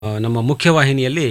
ಆ, ನಮ್ಮ ಮುಖ್ಯವಾಹಿನಿಯಲ್ಲಿ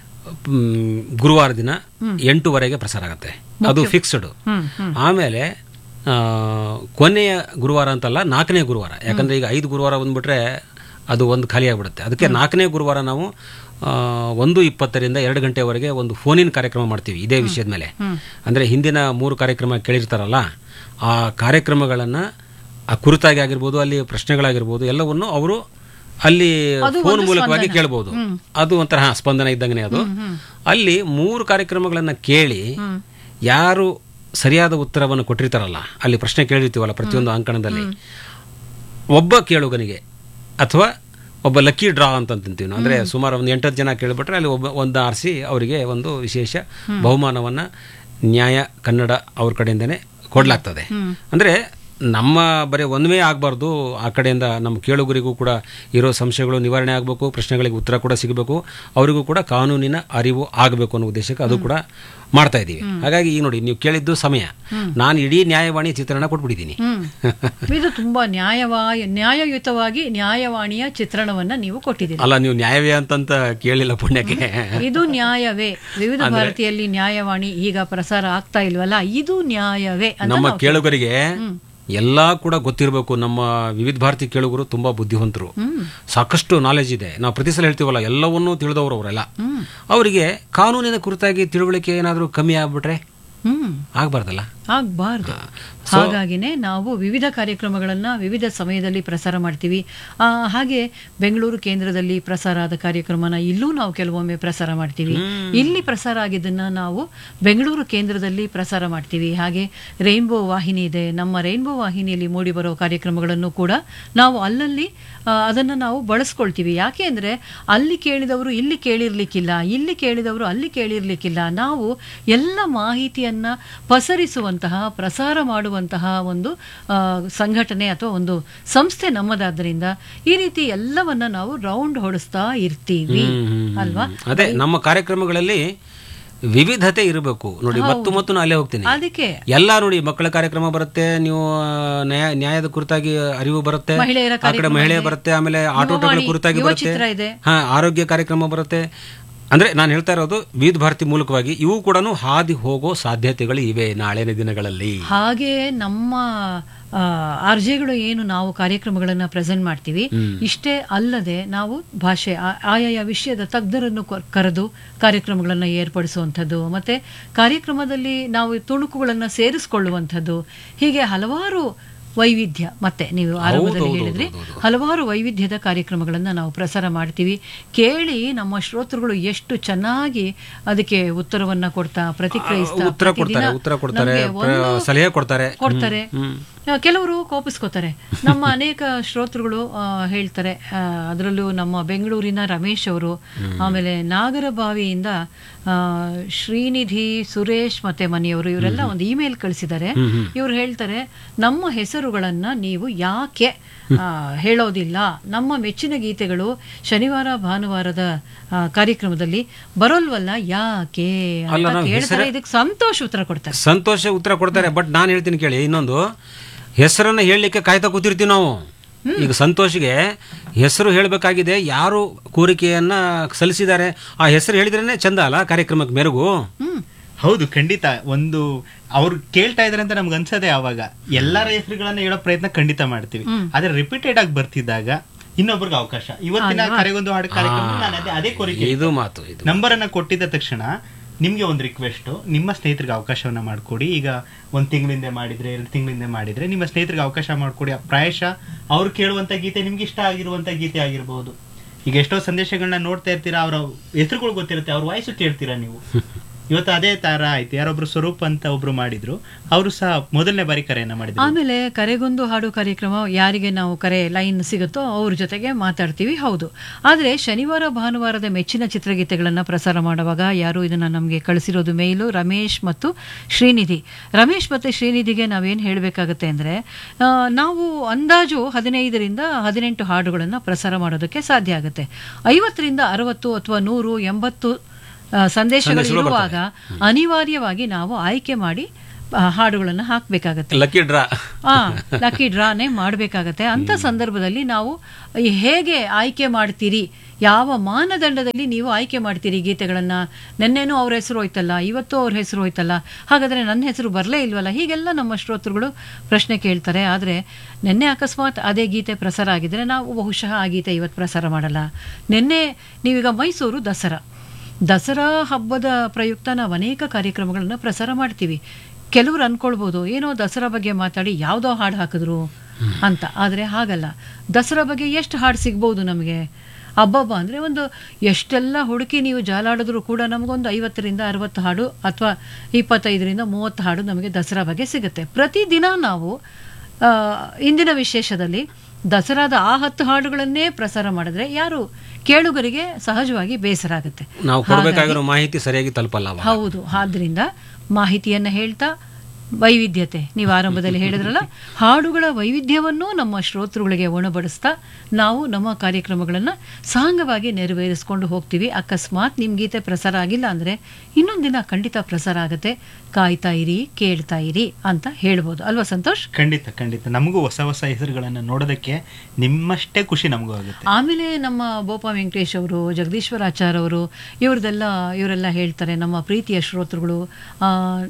ಮ್, ಗುರುವಾರ ದಿನ ಎಂಟುವರೆಗೆ ಪ್ರಸಾರ ಆಗುತ್ತೆ ಅದು ಫಿಕ್ಸ್ಡ್ ಹ್ಮ್ ಹ್ಮ್ ಆಮೇಲೆ ಆ, ಕೊನೆಯ ಗುರುವಾರ ಅಂತಲ್ಲ ನಾಲ್ಕನೇ ಗುರುವಾರ ಯಾಕಂದ್ರೆ ಈಗ ಐದು ಗುರುವಾರ ಬಂದ್ಬಿಟ್ರೆ ಅದು ಒಂದು ಖಾಲಿ ಆಗ್ಬಿಡುತ್ತೆ ಅದಕ್ಕೆ ನಾಲ್ಕನೇ ಗುರುವಾರ ನಾವು ಆ, ಒಂದು ಇಪ್ಪತ್ತರಿಂದ ಎರಡು ಗಂಟೆವರೆಗೆ ಒಂದು ಫೋನಿನ ಕಾರ್ಯಕ್ರಮ ಮಾಡ್ತೀವಿ ಇದೇ ವಿಷಯದ ಮೇಲೆ ಅಂದ್ರೆ ಹಿಂದಿನ ಮೂರು ಕಾರ್ಯಕ್ರಮ ಕೇಳಿರ್ತಾರಲ್ಲ ಆ ಕಾರ್ಯಕ್ರಮಗಳನ್ನು ಆ ಕುರಿತಾಗಿ ಆಗಿರ್ಬೋದು ಅಲ್ಲಿ ಪ್ರಶ್ನೆಗಳಾಗಿರ್ಬೋದು ಎಲ್ಲವನ್ನು ಅವರು ಅಲ್ಲಿ ಫೋನ್ ಮೂಲಕವಾಗಿ ಕೇಳಬಹುದು ಅದು ಒಂಥರ ಹಾ, ಸ್ಪಂದನ ಇದ್ದಂಗೆ ಅದು ಅಲ್ಲಿ ಮೂರು ಕಾರ್ಯಕ್ರಮಗಳನ್ನ ಕೇಳಿ ಯಾರು ಸರಿಯಾದ ಉತ್ತರವನ್ನು ಕೊಟ್ಟಿರ್ತಾರಲ್ಲ ಅಲ್ಲಿ ಪ್ರಶ್ನೆ ಕೇಳಿರ್ತೀವಲ್ಲ ಪ್ರತಿಯೊಂದು ಅಂಕಣದಲ್ಲಿ ಒಬ್ಬ ಕೇಳುಗನಿಗೆ ಅಥವಾ ಒಬ್ಬ ಲಕ್ಕಿ ಡ್ರಾ ಅಂತ ಅಂತೀವಿ ನಾವು ಅಂದ್ರೆ ಸುಮಾರು ಒಂದು ಎಂಟತ್ತು ಜನ ಕೇಳಿಬಿಟ್ರೆ ಅಲ್ಲಿ ಒಬ್ಬ ಒಂದು ಆರಿಸಿ ಅವರಿಗೆ ಒಂದು ವಿಶೇಷ ಬಹುಮಾನವನ್ನ ನ್ಯಾಯ ಕನ್ನಡ ಅವ್ರ ಕಡೆಯಿಂದನೇ ಕೊಡ್ಲಾಗ್ತದೆ ಅಂದ್ರೆ ನಮ್ಮ ಬರೀ ಒಂದೇ ಆಗಬಾರ್ದು ಆ ಕಡೆಯಿಂದ ನಮ್ಮ ಕೇಳುಗರಿಗೂ ಕೂಡ ಇರೋ ಸಂಶಯಗಳು ನಿವಾರಣೆ ಆಗಬೇಕು ಪ್ರಶ್ನೆಗಳಿಗೆ ಉತ್ತರ ಕೂಡ ಸಿಗಬೇಕು ಅವರಿಗೂ ಕೂಡ ಕಾನೂನಿನ ಅರಿವು ಆಗಬೇಕು ಅನ್ನೋ ಉದ್ದೇಶಕ್ಕೆ ಅದು ಕೂಡ ಮಾಡ್ತಾ ಇದ್ದೀವಿ ಹಾಗಾಗಿ ಈಗ ನೋಡಿ ನೀವು ಕೇಳಿದ್ದು ಸಮಯ ನಾನು ಇಡೀ ನ್ಯಾಯವಾಣಿ ಚಿತ್ರಣ ಕೊಟ್ಬಿಟ್ಟಿದ್ದೀನಿ ಹ್ಮ್ ಇದು ತುಂಬಾ ನ್ಯಾಯವಾ ನ್ಯಾಯಯುತವಾಗಿ ನ್ಯಾಯವಾಣಿಯ ಚಿತ್ರಣವನ್ನ ನೀವು ಕೊಟ್ಟಿದ್ದೀರಿ ಅಲ್ಲ ನೀವು ನ್ಯಾಯವೇ ಅಂತಂತ ಕೇಳಿಲ್ಲ ಪುಣ್ಯಕ್ಕೆ ಇದು ನ್ಯಾಯವೇ ವಿವಿಧ ಭಾರತಿಯಲ್ಲಿ ನ್ಯಾಯವಾಣಿ ಈಗ ಪ್ರಸಾರ ಆಗ್ತಾ ಇಲ್ವಲ್ಲ ಇದು ನ್ಯಾಯವೇ ಅಂತ ನಮ್ಮ ನಾವು ಕೇಳುಗರಿಗೆ ಎಲ್ಲಾ ಕೂಡ ಗೊತ್ತಿರಬೇಕು ನಮ್ಮ ವಿವಿಧ ಭಾರತಿ ಕೇಳುಗರು ತುಂಬಾ ಬುದ್ಧಿವಂತರು ಸಾಕಷ್ಟು ನಾಲೆಜ್ ಇದೆ ನಾವು ಪ್ರತಿ ಸಲ ಹೇಳ್ತೀವಲ್ಲ ಎಲ್ಲವನ್ನೂ ತಿಳಿದವರು ಅವರೆಲ್ಲ ಅವರಿಗೆ ಕಾನೂನಿನ ಕುರಿತಾಗಿ ತಿಳುವಳಿಕೆ ಏನಾದರೂ ಕಮ್ಮಿ ಆಗ್ಬಿಟ್ರೆ ಹ್ಮ್ ಆಗ್ಬಾರ್ದಲ್ಲ ಆಗ್ಬಾರ್ದು ಹಾಗಾಗಿನೇ ನಾವು ವಿವಿಧ ಕಾರ್ಯಕ್ರಮಗಳನ್ನ ವಿವಿಧ ಸಮಯದಲ್ಲಿ ಪ್ರಸಾರ ಮಾಡ್ತೀವಿ ಆ, ಹಾಗೆ ಬೆಂಗಳೂರು ಕೇಂದ್ರದಲ್ಲಿ ಪ್ರಸಾರ ಆದ ಕಾರ್ಯಕ್ರಮನ ಇಲ್ಲೂ ನಾವು ಕೆಲವೊಮ್ಮೆ ಪ್ರಸಾರ ಮಾಡ್ತೀವಿ ಇಲ್ಲಿ ಪ್ರಸಾರ ಆಗಿದ್ದನ್ನ ನಾವು ಬೆಂಗಳೂರು ಕೇಂದ್ರದಲ್ಲಿ ಪ್ರಸಾರ ಮಾಡ್ತೀವಿ ಹಾಗೆ ರೈನ್ಬೋ ವಾಹಿನಿ ಇದೆ ನಮ್ಮ ರೈನ್ಬೋ ವಾಹಿನಿಯಲ್ಲಿ ಮೂಡಿ ಬರೋ ಕಾರ್ಯಕ್ರಮಗಳನ್ನು ಕೂಡ ನಾವು ಅಲ್ಲಲ್ಲಿ ಆ, ಅದನ್ನ ನಾವು ಬಳಸ್ಕೊಳ್ತೀವಿ ಯಾಕೆ ಅಂದ್ರೆ ಅಲ್ಲಿ ಕೇಳಿದವರು ಇಲ್ಲಿ ಕೇಳಿರ್ಲಿಕ್ಕಿಲ್ಲ ಇಲ್ಲಿ ಕೇಳಿದವರು ಅಲ್ಲಿ ಕೇಳಿರ್ಲಿಕ್ಕಿಲ್ಲ ನಾವು ಎಲ್ಲ ಮಾಹಿತಿಯನ್ನ ಪಸರಿಸುವಂತಹ ಪ್ರಸಾರ ಮಾಡುವಂತಹ ಒಂದು ಆ, ಸಂಘಟನೆ ಅಥವಾ ಒಂದು ಸಂಸ್ಥೆ ನಮ್ಮದಾದ್ದರಿಂದ ಈ ರೀತಿ ಎಲ್ಲವನ್ನ ನಾವು ರೌಂಡ್ ಹೊಡಿಸ್ತಾ ಇರ್ತೀವಿ ಅಲ್ವಾ ಅದೇ ನಮ್ಮ ಕಾರ್ಯಕ್ರಮಗಳಲ್ಲಿ ವಿವಿಧತೆ ಇರಬೇಕು ನೋಡಿ ಮತ್ತು ಮತ್ತು ನಾನು ಅಲ್ಲೇ ಹೋಗ್ತೀನಿ ಅದಕ್ಕೆ ಎಲ್ಲ ನೋಡಿ ಮಕ್ಕಳ ಕಾರ್ಯಕ್ರಮ ಬರುತ್ತೆ ನೀವು ಆ, ನ್ಯಾಯ ನ್ಯಾಯದ ಕುರಿತಾಗಿ ಅರಿವು ಬರುತ್ತೆ ಮಹಿಳೆಯರ ಆ ಕಡೆ ಮಹಿಳೆ ಬರುತ್ತೆ ಆಮೇಲೆ ಆಟೋಟಗಳ ಯುವವಾಣಿ, ಕುರಿತಾಗಿ ಯುವ ಬರುತ್ತೆ ಚಿತ್ರ ಇದೆ. ಹಾ ಆರೋಗ್ಯ ಕಾರ್ಯಕ್ರಮ ಬರುತ್ತೆ ಅಂದ್ರೆ ನಾನು ಹೇಳ್ತಾ ಇರೋದು ವಿವಿಧ ಭಾರತಿ ಮೂಲಕವಾಗಿ ಇವು ಕೂಡ ಹಾದಿ ಹೋಗೋ ಸಾಧ್ಯತೆಗಳು ಇವೆ ನಾಳಿನ ದಿನಗಳಲ್ಲಿ ಹಾಗೆ ನಮ್ಮ ಆರ್ಜೆಗಳು ಏನು ನಾವು ಕಾರ್ಯಕ್ರಮಗಳನ್ನು ಪ್ರೆಸೆಂಟ್ ಮಾಡ್ತೀವಿ ಇಷ್ಟೇ ಅಲ್ಲದೆ ನಾವು ಭಾಷೆ ಆ- ಆಯಾಯ ವಿಷಯದ ತಜ್ಞರನ್ನು ಕೊ- ಕರೆದು ಕಾರ್ಯಕ್ರಮಗಳನ್ನು ಏರ್ಪಡಿಸುವಂಥದ್ದು ಮತ್ತೆ ಕಾರ್ಯಕ್ರಮದಲ್ಲಿ ನಾವು ತುಣುಕುಗಳನ್ನು ಸೇರಿಸಿಕೊಳ್ಳುವಂಥದ್ದು ಹೀಗೆ ಹಲವಾರು ವೈವಿಧ್ಯ ಮತ್ತೆ ನೀವು ಆರಂಭದಲ್ಲಿ ಹೇಳಿದ್ರಿ ಹಲವಾರು ವೈವಿಧ್ಯದ ಕಾರ್ಯಕ್ರಮಗಳನ್ನು ನಾವು ಪ್ರಸಾರ ಮಾಡ್ತೀವಿ ಕೇಳಿ ನಮ್ಮ ಶ್ರೋತೃಗಳು ಎಷ್ಟು ಚೆನ್ನಾಗಿ ಅದಕ್ಕೆ ಉತ್ತರವನ್ನ ಕೊಡ್ತಾ ಪ್ರತಿಕ್ರಿಯಿಸ್ತಾ ಉತ್ತರ ಪ್ರತಿದಿನ ಕೊಡ್ತಾರೆ ಉತ್ತರ ಕೊಡ್ತಾರೆ ನಮ್ಗೆ ಪ್ರ- ಒಂದು ಸಲಹೆ ಕೊಡ್ತಾರೆ ಕೊಡ್ತಾರೆ ಆ, ಕೆಲವರು ಕೋಪಿಸ್ಕೋತಾರೆ ನಮ್ಮ ಅನೇಕ ಶ್ರೋತೃಗಳು ಆ, ಹೇಳ್ತಾರೆ ಅದರಲ್ಲೂ ನಮ್ಮ ಬೆಂಗಳೂರಿನ ರಮೇಶ್ ಅವರು ಆಮೇಲೆ ನಾಗರಬಾವಿಯಿಂದ ಆ, ಶ್ರೀನಿಧಿ ಸುರೇಶ್ ಮತ್ತೆ ಮನೆಯವರು ಇವರೆಲ್ಲ ಒಂದು ಇಮೇಲ್ ಕಳಿಸಿದ್ದಾರೆ ಇವ್ರು ಹೇಳ್ತಾರೆ ನಮ್ಮ ಹೆಸರುಗಳನ್ನ ನೀವು ಯಾಕೆ ಆ, ಹೇಳೋದಿಲ್ಲ ನಮ್ಮ ಮೆಚ್ಚಿನ ಗೀತೆಗಳು ಶನಿವಾರ ಭಾನುವಾರದ ಆ, ಕಾರ್ಯಕ್ರಮದಲ್ಲಿ ಬರೋಲ್ವಲ್ಲ ಯಾಕೆ ಅಲ್ಲ, ಅಂತ ನಾವು ಕೇಳ್ತಾರೆ ಇದಕ್ಕೆ ಸಂತೋಷ ಉತ್ತರ ಕೊಡ್ತಾರೆ ಸಂತೋಷ ಉತ್ತರ ಕೊಡ್ತಾರೆ ಬಟ್ ನಾನು ಹೇಳ್ತೀನಿ ಕೇಳಿ ಇನ್ನೊಂದು ಹೆಸರನ್ನ ಹೇಳಲಿಕ್ಕೆ ಕಾಯ್ತಾ ಕೂತಿರ್ತೀವಿ ನಾವು ಈಗ ಸಂತೋಷ್ಗೆ ಹೆಸರು ಹೇಳಬೇಕಾಗಿದೆ ಯಾರು ಕೋರಿಕೆಯನ್ನ ಸಲ್ಲಿಸಿದ್ದಾರೆ ಆ ಹೆಸರು ಹೇಳಿದ್ರೇನೆ ಚಂದ ಅಲ್ಲ ಕಾರ್ಯಕ್ರಮಕ್ಕೆ ಮೆರುಗು ಹ್ಮ್ ಹೌದು ಖಂಡಿತ ಒಂದು ಅವ್ರು ಕೇಳ್ತಾ ಇದಾರೆ ಅಂತ ನಮ್ಗೆ ಅನ್ಸದೆ ಆವಾಗ ಎಲ್ಲರ ಹೆಸರುಗಳನ್ನ ಹೇಳೋ ಪ್ರಯತ್ನ ಖಂಡಿತ ಮಾಡ್ತೀವಿ ಆದ್ರೆ ರಿಪೀಟೆಡ್ ಆಗಿ ಬರ್ತಿದ್ದಾಗ ಇನ್ನೊಬ್ರಿಗೆ ಅವಕಾಶ ಇವತ್ತಿನ ಕರೆಗೊಂದು ಹಾಡು ಕಾರ್ಯಕ್ರಮ ನಾನು ಅದೇ ಅದೇ ಕೋರಿಕೆ ಇದು ಮಾತು ಇದು ನಂಬರ್ ಅನ್ನ ಕೊಟ್ಟಿದ್ದ ತಕ್ಷಣ ನಿಮ್ಗೆ ಒಂದು ರಿಕ್ವೆಸ್ಟ್ ನಿಮ್ಮ ಸ್ನೇಹಿತರಿಗೆ ಅವಕಾಶವನ್ನ ಮಾಡ್ಕೊಡಿ ಈಗ ಒಂದ್ ತಿಂಗಳಿಂದ ಮಾಡಿದ್ರೆ ಎರಡು ತಿಂಗಳಿಂದ ಮಾಡಿದ್ರೆ ನಿಮ್ಮ ಸ್ನೇಹಿತರಿಗೆ ಅವಕಾಶ ಮಾಡ್ಕೊಡಿ ಪ್ರಾಯಶಃ ಅವ್ರು ಕೇಳುವಂತ ಗೀತೆ ನಿಮ್ಗೆ ಇಷ್ಟ ಆಗಿರುವಂತ ಗೀತೆ ಆಗಿರ್ಬೋದು ಈಗ ಎಷ್ಟೋ ಸಂದೇಶಗಳನ್ನ ನೋಡ್ತಾ ಇರ್ತೀರಾ ಅವ್ರ ಹೆಸರುಗಳು ಗೊತ್ತಿರುತ್ತೆ ಅವ್ರ ವಾಯ್ಸು ಕೇಳ್ತೀರಾ ನೀವು ಇವತ್ತು ಅದೇ ತರ ಆಯ್ತು ಯಾರೊಬ್ರು ಸ್ವರೂಪ್ ಅಂತ ಒಬ್ರು ಮಾಡಿದ್ರು ಅವರು ಸಹ ಮೊದಲನೇ ಬಾರಿ ಕರೆಯನ್ನ ಮಾಡಿದ್ರು ಆಮೇಲೆ ಕರೆಗೊಂದು ಹಾಡು ಕಾರ್ಯಕ್ರಮ ಯಾರಿಗೆ ನಾವು ಕರೆ ಲೈನ್ ಸಿಗುತ್ತೋ ಅವ್ರ ಜೊತೆಗೆ ಮಾತಾಡ್ತೀವಿ ಹೌದು ಆದರೆ ಶನಿವಾರ ಭಾನುವಾರದ ಮೆಚ್ಚಿನ ಚಿತ್ರಗೀತೆಗಳನ್ನು ಪ್ರಸಾರ ಮಾಡುವಾಗ ಯಾರು ಇದನ್ನ ನಮಗೆ ಕಳಿಸಿರೋದು ಮೇಲು ರಮೇಶ್ ಮತ್ತು ಶ್ರೀನಿಧಿ ರಮೇಶ್ ಮತ್ತು ಶ್ರೀನಿಧಿಗೆ ನಾವೇನು ಹೇಳಬೇಕಾಗತ್ತೆ ಅಂದರೆ ನಾವು ಅಂದಾಜು ಹದಿನೈದರಿಂದ ಹದಿನೆಂಟು ಹಾಡುಗಳನ್ನು ಪ್ರಸಾರ ಮಾಡೋದಕ್ಕೆ ಸಾಧ್ಯ ಆಗುತ್ತೆ ಐವತ್ತರಿಂದ ಅರವತ್ತು ಅಥವಾ ನೂರು ಎಂಬತ್ತು ಆ, ಸಂದೇಶಗಳು ಇರುವಾಗ ಅನಿವಾರ್ಯವಾಗಿ ನಾವು ಆಯ್ಕೆ ಮಾಡಿ ಆ, ಹಾಡುಗಳನ್ನು ಹಾಕಬೇಕಾಗತ್ತೆ ಲಕ್ಕಿ ಡ್ರಾ ಆ ಲಕ್ಕಿ ಡ್ರಾನೇ ಮಾಡಬೇಕಾಗತ್ತೆ ಅಂತ ಸಂದರ್ಭದಲ್ಲಿ ನಾವು ಈ ಹೇಗೆ ಆಯ್ಕೆ ಮಾಡ್ತೀರಿ ಯಾವ ಮಾನದಂಡದಲ್ಲಿ ನೀವು ಆಯ್ಕೆ ಮಾಡ್ತೀರಿ ಗೀತೆಗಳನ್ನು ನೆನ್ನೆನೂ ಅವ್ರ ಹೆಸರು ಹೋಯ್ತಲ್ಲ ಇವತ್ತು ಅವ್ರ ಹೆಸರು ಹೋಯ್ತಲ್ಲ ಹಾಗಾದರೆ ನನ್ನ ಹೆಸರು ಬರಲೇ ಇಲ್ವಲ್ಲ ಹೀಗೆಲ್ಲ ನಮ್ಮ ಶ್ರೋತೃಗಳು ಪ್ರಶ್ನೆ ಕೇಳ್ತಾರೆ ಆದರೆ ನಿನ್ನೆ ಅಕಸ್ಮಾತ್ ಅದೇ ಗೀತೆ ಪ್ರಸಾರ ಆಗಿದ್ರೆ ನಾವು ಬಹುಶಃ ಆ ಗೀತೆ ಇವತ್ತು ಪ್ರಸಾರ ಮಾಡಲ್ಲ ನಿನ್ನೆ ನೀವೀಗ ಮೈಸೂರು ದಸರಾ ದಸರಾ ಹಬ್ಬದ ಪ್ರಯುಕ್ತ ನಾವು ಅನೇಕ ಕಾರ್ಯಕ್ರಮಗಳನ್ನು ಪ್ರಸಾರ ಮಾಡ್ತೀವಿ ಕೆಲವರು ಅನ್ಕೊಳ್ಬೋದು ಏನೋ ದಸರಾ ಬಗ್ಗೆ ಮಾತಾಡಿ ಯಾವುದೋ ಹಾಡು ಹಾಕಿದ್ರು ಅಂತ ಆದರೆ ಹಾಗಲ್ಲ ದಸರಾ ಬಗ್ಗೆ ಎಷ್ಟು ಹಾಡು ಸಿಗ್ಬೋದು ನಮಗೆ ಹಬ್ಬಬ್ಬ ಅಂದರೆ ಒಂದು ಎಷ್ಟೆಲ್ಲ ಹುಡುಕಿ ನೀವು ಜಾಲಾಡಿದ್ರೂ ಕೂಡ ನಮಗೊಂದು ಐವತ್ತರಿಂದ ಅರವತ್ತು ಹಾಡು ಅಥವಾ ಇಪ್ಪತ್ತೈದರಿಂದ ಮೂವತ್ತು ಹಾಡು ನಮಗೆ ದಸರಾ ಬಗ್ಗೆ ಸಿಗುತ್ತೆ ಪ್ರತಿದಿನ ನಾವು ಆ, ಇಂದಿನ ವಿಶೇಷದಲ್ಲಿ ದಸರಾದ ಆ ಹತ್ತು ಹಾಡುಗಳನ್ನೇ ಪ್ರಸಾರ ಮಾಡಿದ್ರೆ ಯಾರು ಕೇಳುಗರಿಗೆ ಸಹಜವಾಗಿ ಬೇಸರ ಆಗುತ್ತೆ ನಾವು ಕೊಡಬೇಕಾಗಿರೋ ಮಾಹಿತಿ ಸರಿಯಾಗಿ ತಲುಪಲ್ಲ ಅವಾಗ. ಹೌದು ಆದ್ರಿಂದ ಮಾಹಿತಿಯನ್ನು ಹೇಳ್ತಾ ವೈವಿಧ್ಯತೆ ನೀವು ಆರಂಭದಲ್ಲಿ ಹೇಳಿದ್ರಲ್ಲ ಹಾಡುಗಳ ವೈವಿಧ್ಯವನ್ನೂ ನಮ್ಮ ಶ್ರೋತೃಗಳಿಗೆ ಉಣಬಡಿಸ್ತಾ ನಾವು ನಮ್ಮ ಕಾರ್ಯಕ್ರಮಗಳನ್ನು ಸಾಂಗವಾಗಿ ನೆರವೇರಿಸ್ಕೊಂಡು ಹೋಗ್ತೀವಿ ಅಕಸ್ಮಾತ್ ನಿಮ್ಮ ಗೀತೆ ಪ್ರಸಾರ ಆಗಿಲ್ಲ ಅಂದರೆ ಇನ್ನೊಂದು ದಿನ ಖಂಡಿತ ಪ್ರಸಾರ ಆಗುತ್ತೆ ಕಾಯ್ತಾ ಇರಿ ಕೇಳ್ತಾ ಇರಿ ಅಂತ ಹೇಳ್ಬೋದು ಅಲ್ವಾ ಸಂತೋಷ್ ಖಂಡಿತ ಖಂಡಿತ ನಮಗೂ ಹೊಸ ಹೊಸ ಹೆಸರುಗಳನ್ನ ನೋಡೋದಕ್ಕೆ ನಿಮ್ಮಷ್ಟೇ ಖುಷಿ ನಮಗೂ ಆಗುತ್ತೆ ಆಮೇಲೆ ನಮ್ಮ ಬೋಪ ವೆಂಕಟೇಶ್ ಅವರು ಜಗದೀಶ್ವರಾಚಾರ್ ಅವರು ಇವ್ರದೆಲ್ಲ ಇವರೆಲ್ಲ ಹೇಳ್ತಾರೆ ನಮ್ಮ ಪ್ರೀತಿಯ ಶ್ರೋತೃಗಳು ಆ,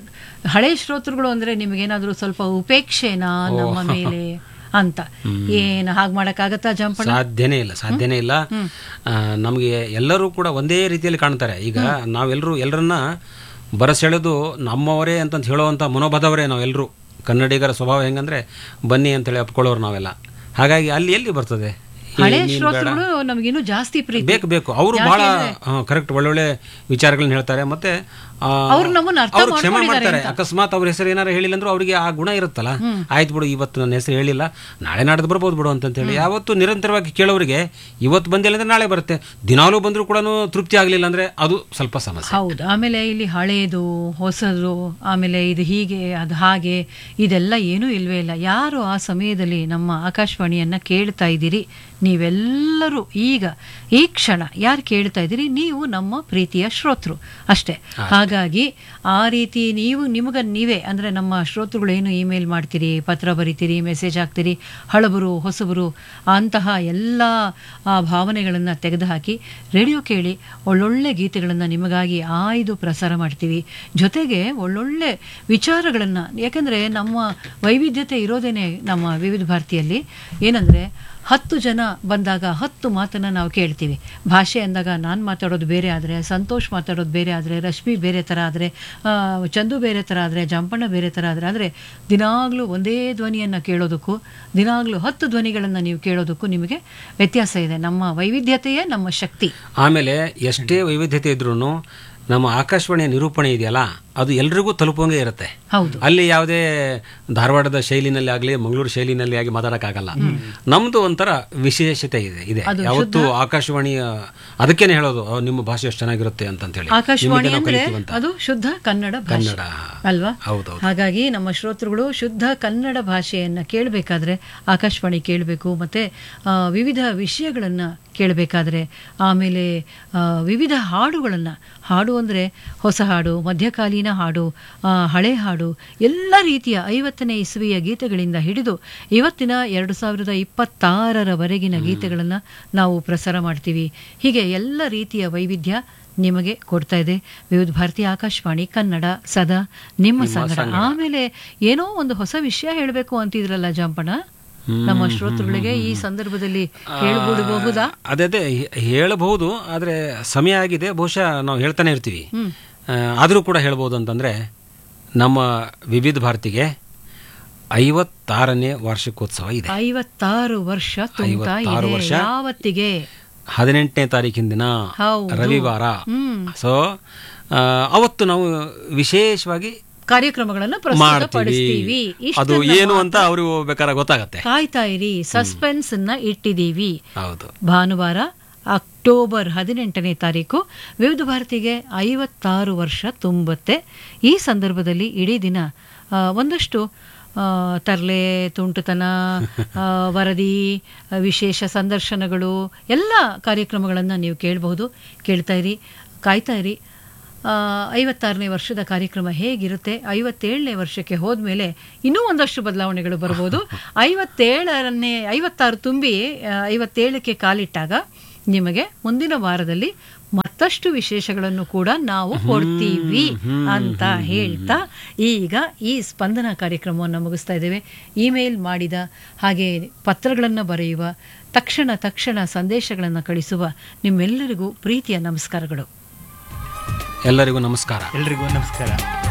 ಹಳೆ ಶ್ರೋತೃಗಳು ಅಂದ್ರೆ ನಿಮಗೇನಾದ್ರೂ ಸ್ವಲ್ಪ ಉಪೇಕ್ಷೆನಾ ನಮ್ಮ ಮೇಲೆ ಅಂತ ಏನು ಹಾಗೆ ಮಾಡೋಕ್ಕಾಗತ್ತಾ ಜಂಪಣ ಸಾಧ್ಯನೇ ಇಲ್ಲ ಸಾಧ್ಯನೇ ಇಲ್ಲ ಆ, ನಮಗೆ ಎಲ್ಲರೂ ಕೂಡ ಒಂದೇ ರೀತಿಯಲ್ಲಿ ಕಾಣ್ತಾರೆ ಈಗ ನಾವೆಲ್ಲರೂ ಎಲ್ಲರನ್ನ ಬರಸೆಳೆದು ನಮ್ಮವರೇ ಅಂತಂತ ಹೇಳುವಂಥ ಮನೋಭಾದವರೇ ನಾವೆಲ್ಲರೂ ಕನ್ನಡಿಗರ ಸ್ವಭಾವ ಹೆಂಗಂದ್ರೆ ಬನ್ನಿ ಅಂತೇಳಿ ಅಪ್ಕೊಳ್ಳೋರು ನಾವೆಲ್ಲ ಹಾಗಾಗಿ ಅಲ್ಲಿ ಎಲ್ಲಿ ಬರ್ತದೆ ಈ ಹಳೆ ನೀನ್ ಬೇಡ. ಶ್ರೋತೃಗಳು ನಮಗಿನ್ನೂ ಜಾಸ್ತಿ ಪ್ರೀತಿ ಬೇಕು ಬೇಕು ಅವರು ಬಹಳ ಕರೆಕ್ಟ್ ಒಳ್ಳೊಳ್ಳೆ ವಿಚಾರಗಳನ್ನ ಹೇಳ್ತಾರೆ ಮತ್ತೆ ಆ, ಅವ್ರು ನಮ್ಮನ್ನ ಅರ್ಥ ಅವ್ರು ಕ್ಷಮೆ ಮಾಡ್ಕೊಂಡಿದ್ದಾರೆ ಮಾಡ್ತಾರೆ ಅಕಸ್ಮಾತ್ ಅವ್ರ ಹೆಸರು ಏನಾರು ಹೇಳಿಲ್ಲ ಅಂದ್ರೆ ಅವರಿಗೆ ಆ ಗುಣ ಇರುತ್ತಲ್ಲ ಆಯ್ತು ಬಿಡು ಇವತ್ತು ನನ್ನ ಹೆಸರು ಹೇಳಿಲ್ಲ ನಾಳೆ ನಾಡ್ದು ಬರ್ಬೋದು ಬಿಡು ಅಂತ ಹೇಳಿ ಯಾವತ್ತು ನಿರಂತರವಾಗಿ ಕೇಳೋರಿಗೆ ಇವತ್ತು ಬಂದಿಲ್ಲ ಅಂದ್ರೆ ನಾಳೆ ಬರುತ್ತೆ ದಿನಾಲೂ ಬಂದರೂ ಕೂಡ ತೃಪ್ತಿ ಆಗಲಿಲ್ಲ ಅಂದ್ರೆ ಅದು ಸ್ವಲ್ಪ ಸಮಸ್ಯೆ ಹೌದು ಆಮೇಲೆ ಇಲ್ಲಿ ಹಳೇದು ಹೊಸದು ಆಮೇಲೆ ಇದು ಹೀಗೆ ಅದು ಹಾಗೆ ಇದೆಲ್ಲ ಏನೂ ಇಲ್ವೇ ಇಲ್ಲ ಯಾರು ಆ ಸಮಯದಲ್ಲಿ ನಮ್ಮ ಆಕಾಶವಾಣಿಯನ್ನ ಕೇಳ್ತಾ ಇದ್ದೀರಿ ನೀವೆಲ್ಲರೂ ಈಗ ಈ ಕ್ಷಣ ಯಾರು ಕೇಳ್ತಾ ಇದ್ದೀರಿ ನೀವು ನಮ್ಮ ಪ್ರೀತಿಯ ಶ್ರೋತೃ ಅಷ್ಟೇ ಹಾಗಾಗಿ ಆ ರೀತಿ ನೀವು ನಿಮಗ ನೀವೇ ಅಂದ್ರೆ ನಮ್ಮ ಶ್ರೋತೃಗಳು ಏನು ಇಮೇಲ್ ಮಾಡ್ತೀರಿ ಪತ್ರ ಬರಿತೀರಿ ಮೆಸೇಜ್ ಹಾಕ್ತೀರಿ ಹಳಬರು ಹೊಸಬರು ಅಂತಹ ಎಲ್ಲ ಆ ಭಾವನೆಗಳನ್ನು ತೆಗೆದುಹಾಕಿ ರೇಡಿಯೋ ಕೇಳಿ ಒಳ್ಳೊಳ್ಳೆ ಗೀತೆಗಳನ್ನು ನಿಮಗಾಗಿ ಆಯ್ದು ಪ್ರಸಾರ ಮಾಡ್ತೀವಿ ಜೊತೆಗೆ ಒಳ್ಳೊಳ್ಳೆ ವಿಚಾರಗಳನ್ನು ಯಾಕಂದರೆ ನಮ್ಮ ವೈವಿಧ್ಯತೆ ಇರೋದೇನೆ ನಮ್ಮ ವಿವಿಧ ಭಾರತಿಯಲ್ಲಿ ಏನಂದರೆ ಹತ್ತು ಜನ ಬಂದಾಗ ಹತ್ತು ಮಾತನ್ನು ನಾವು ಕೇಳ್ತೀವಿ ಭಾಷೆ ಅಂದಾಗ ನಾನು ಮಾತಾಡೋದು ಬೇರೆ ಆದರೆ ಸಂತೋಷ್ ಮಾತಾಡೋದು ಬೇರೆ ಆದರೆ ರಶ್ಮಿ ಬೇರೆ ಥರ ಆದರೆ ಚಂದು ಬೇರೆ ಥರ ಆದರೆ ಜಂಪಣ್ಣ ಬೇರೆ ಥರ ಆದರೆ ಆದರೆ ದಿನಾಗಲೂ ಒಂದೇ ಧ್ವನಿಯನ್ನು ಕೇಳೋದಕ್ಕೂ ದಿನಾಗಲೂ ಹತ್ತು ಧ್ವನಿಗಳನ್ನು ನೀವು ಕೇಳೋದಕ್ಕೂ ನಿಮಗೆ ವ್ಯತ್ಯಾಸ ಇದೆ ನಮ್ಮ ವೈವಿಧ್ಯತೆಯೇ ನಮ್ಮ ಶಕ್ತಿ ಆಮೇಲೆ ಎಷ್ಟೇ ವೈವಿಧ್ಯತೆ ಇದ್ರೂ ನಮ್ಮ ಆಕಾಶವಾಣಿಯ ನಿರೂಪಣೆ ಇದೆಯಲ್ಲ ಅದು ಎಲ್ರಿಗೂ ತಲುಪುವಂಗೆ ಇರುತ್ತೆ ಹೌದು ಅಲ್ಲಿ ಯಾವುದೇ ಧಾರವಾಡದ ಶೈಲಿನಲ್ಲಿ ಆಗಲಿ ಮಂಗಳೂರು ಶೈಲಿನಲ್ಲಿ ಆಗಿ ಮಾತಾಡಕ್ಕಾಗಲ್ಲ ನಮ್ದು ಒಂಥರ ವಿಶೇಷತೆ ಇದೆ ಇದೆ ಯಾವತ್ತು ಆಕಾಶವಾಣಿಯ ಅದಕ್ಕೇನೆ ಹೇಳೋದು "ಅವ್ ನಿಮ್ಮ ಭಾಷೆ ಎಷ್ಟು ಚೆನ್ನಾಗಿರುತ್ತೆ ಅಂತ ಹೇಳಿ ಆಕಾಶವಾಣಿ ನಿಮಗೆ ನಾವು ಅಂದ್ರೆ ಕಲಿತೀವಿ ಅಂತ ಅದು ಶುದ್ಧ ಕನ್ನಡ ಭಾಷೆ ಕನ್ನಡ ಅಲ್ವಾ ಹೌದೌದು ಹಾಗಾಗಿ ನಮ್ಮ ಶ್ರೋತೃಗಳು ಶುದ್ಧ ಕನ್ನಡ ಭಾಷೆಯನ್ನು ಕೇಳಬೇಕಾದ್ರೆ ಆಕಾಶವಾಣಿ ಕೇಳಬೇಕು ಮತ್ತು ವಿವಿಧ ವಿಷಯಗಳನ್ನು ಕೇಳಬೇಕಾದ್ರೆ ಆಮೇಲೆ ಆ, ವಿವಿಧ ಹಾಡುಗಳನ್ನು ಹಾಡು ಅಂದರೆ ಹೊಸ ಹಾಡು ಮಧ್ಯಕಾಲೀನ ಹಾಡು ಆ, ಹಳೆ ಹಾಡು ಎಲ್ಲ ರೀತಿಯ ಐವತ್ತನೇ ಇಸವಿಯ ಗೀತೆಗಳಿಂದ ಹಿಡಿದು ಇವತ್ತಿನ ಎರಡು ಸಾವಿರದ ಇಪ್ಪತ್ತಾರರವರೆಗಿನ ಗೀತೆಗಳನ್ನು ನಾವು ಪ್ರಸಾರ ಮಾಡ್ತೀವಿ ಹೀಗೆ ಎಲ್ಲ ರೀತಿಯ ವೈವಿಧ್ಯ ನಿಮಗೆ ಕೊಡ್ತಾ ಇದೆ ವಿವಿಧ ಭಾರತಿ ಆಕಾಶವಾಣಿ ಕನ್ನಡ ಸದಾ ನಿಮ್ಮ ಸಂಗಡ ಆಮೇಲೆ ಏನೋ ಒಂದು ಹೊಸ ವಿಷಯ ಹೇಳಬೇಕು ಅಂತಿದ್ರಲ್ಲ ಜಂಪಣ ನಮ್ಮ ಶ್ರೋತೃಗಳಿಗೆ ಈ ಸಂದರ್ಭದಲ್ಲಿ ಹೇಳ್ಬಿಡಬಹುದಾ ಅದೇ ಅದೇ ಹೇ- ಹೇಳಬಹುದು ಆದರೆ ಸಮಯ ಆಗಿದೆ ಬಹುಶಃ ನಾವು ಹೇಳ್ತಾನೆ ಇರ್ತೀವಿ ಆ, ಆದರೂ ಕೂಡ ಹೇಳ್ಬೋದು ಅಂತಂದ್ರೆ ನಮ್ಮ ವಿವಿಧ ಭಾರತಿಗೆ ಐವತ್ತಾರನೇ ವಾರ್ಷಿಕೋತ್ಸವ ಇದೆ ಐವತ್ತಾರು ವರ್ಷ ತುಂಬ್ತಾ ಐವತ್ತಾರು ಇದೆ ವರ್ಷ. ಯಾವತ್ತಿಗೆ ಹದಿನೆಂಟನೇ ತಾರೀಕಿನ ದಿನ ಹೌದು. ರವಿವಾರ ಹ್ಮ್ ಸೊ ಅವತ್ತು ನಾವು ವಿಶೇಷವಾಗಿ ಕಾರ್ಯಕ್ರಮಗಳನ್ನು ಮಾಡ್ತೀವಿ ಪ್ರಸ್ತುತಪಡಿಸ್ತೀವಿ ಅದು ಇಷ್ಟನ್ನ ಏನು ಅಂತ ಅವ್ರಿಗೆ ಬೇಕಾದ್ರೆ ಗೊತ್ತಾಗತ್ತೆ ಕಾಯ್ತಾ ಇರಿ ಸಸ್ಪೆನ್ಸ್ ಅನ್ನ ಇಟ್ಟಿದ್ದೀವಿ ಹೌದು ಭಾನುವಾರ ಅಕ್ಟೋಬರ್ ಹದಿನೆಂಟನೇ ತಾರೀಕು ವಿವಿಧ ಭಾರತಿಗೆ ಐವತ್ತಾರು ವರ್ಷ ತುಂಬುತ್ತೆ ಈ ಸಂದರ್ಭದಲ್ಲಿ ಇಡೀ ದಿನ ಆ, ಒಂದಷ್ಟು ಆ, ತರ್ಲೆ ತುಂಟುತನ ಆ, ವರದಿ ಆ, ವಿಶೇಷ ಸಂದರ್ಶನಗಳು ಎಲ್ಲ ಕಾರ್ಯಕ್ರಮಗಳನ್ನು ನೀವು ಕೇಳಬಹುದು ಕೇಳ್ತಾ ಇರಿ ಕಾಯ್ತಾ ಇರಿ ಆ, ಐವತ್ತಾರನೇ ವರ್ಷದ ಕಾರ್ಯಕ್ರಮ ಹೇಗಿರುತ್ತೆ ಐವತ್ತೇಳನೇ ವರ್ಷಕ್ಕೆ ಹೋದ್ಮೇಲೆ ಇನ್ನೂ ಒಂದಷ್ಟು ಬದಲಾವಣೆಗಳು ಬರ್ಬೋದು ಐವತ್ತೇಳರನ್ನೇ ಐವತ್ತಾರು ತುಂಬಿ ಆ, ಐವತ್ತೇಳಕ್ಕೆ ಕಾಲಿಟ್ಟಾಗ ನಿಮಗೆ ಮುಂದಿನ ವಾರದಲ್ಲಿ ಮತ್ತಷ್ಟು ವಿಶೇಷಗಳನ್ನು ಕೂಡ ನಾವು ಕೊಡ್ತೀವಿ ಅಂತ ಹೇಳ್ತಾ ಈಗ ಈ ಸ್ಪಂದನ ಕಾರ್ಯಕ್ರಮವನ್ನು ಮುಗಿಸ್ತಾ ಇದ್ದೇವೆ ಇಮೇಲ್ ಮಾಡಿದ ಹಾಗೆ ಪತ್ರಗಳನ್ನು ಬರೆಯುವ ತಕ್ಷಣ ತಕ್ಷಣ ಸಂದೇಶಗಳನ್ನು ಕಳಿಸುವ ನಿಮ್ಮೆಲ್ಲರಿಗೂ ಪ್ರೀತಿಯ ನಮಸ್ಕಾರಗಳು ಎಲ್ಲರಿಗೂ ನಮಸ್ಕಾರ ಎಲ್ರಿಗೂ ನಮಸ್ಕಾರ